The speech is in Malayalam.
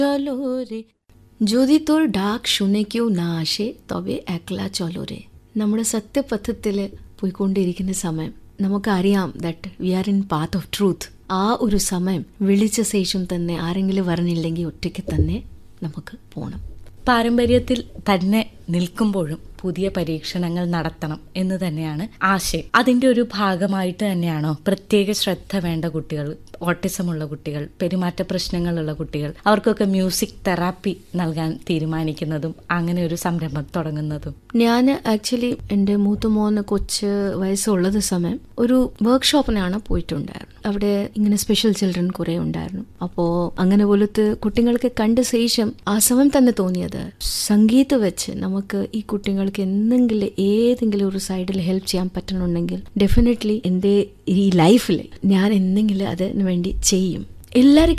চলো রে যদি তোর ডাক শুনে কেউ না আসে তবে একলা ചൊല്ലോ രെ നമ്മുടെ സത്യപഥത്തിൽ പോയിക്കൊണ്ടിരിക്കുന്ന സമയം നമുക്കറിയാം that we are in path of truth ആ ഒരു സമയം വിളിച്ച ശേഷം തന്നെ ആരെങ്കിലും പറഞ്ഞില്ലെങ്കിൽ ഒറ്റയ്ക്ക് തന്നെ നമുക്ക് പോകണം പാരമ്പര്യത്തിൽ തന്നെ നിൽക്കുമ്പോഴും പുതിയ പരീക്ഷണങ്ങൾ നടത്തണം എന്ന് തന്നെയാണ് ആശയം അതിന്റെ ഒരു ഭാഗമായിട്ട് തന്നെയാണോ പ്രത്യേക ശ്രദ്ധ വേണ്ട കുട്ടികൾ ഓട്ടിസം ഉള്ള കുട്ടികൾ പെരുമാറ്റ പ്രശ്നങ്ങളുള്ള കുട്ടികൾ അവർക്കൊക്കെ മ്യൂസിക് തെറാപ്പി നൽകാൻ തീരുമാനിക്കുന്നതും അങ്ങനെ ഒരു സംരംഭം തുടങ്ങുന്നതും ഞാൻ ആക്ച്വലി എൻ്റെ മൂത്ത മോന് കൊച്ച് വയസ്സുള്ളത് സമയം ഒരു വർക്ക്ഷോപ്പിനാണ് പോയിട്ടുണ്ടായിരുന്നു അവിടെ ഇങ്ങനെ സ്പെഷ്യൽ ചിൽഡ്രൻ കുറേ ഉണ്ടായിരുന്നു അപ്പോൾ അങ്ങനെ പോലത്തെ കുട്ടികൾക്ക് കണ്ട ശേഷം ആ സമയം തന്നെ തോന്നിയത് സംഗീതം വെച്ച് നമുക്ക് ഈ കുട്ടികൾക്ക് എന്തെങ്കിലും ഏതെങ്കിലും ഒരു സൈഡിൽ ഹെൽപ്പ് ചെയ്യാൻ പറ്റണമെങ്കിൽ ഡെഫിനറ്റ്ലി എൻ്റെ ഈ ലൈഫിൽ ഞാൻ എന്തെങ്കിലും അതിന് വേണ്ടി ചെയ്യും എല്ലാവർക്കും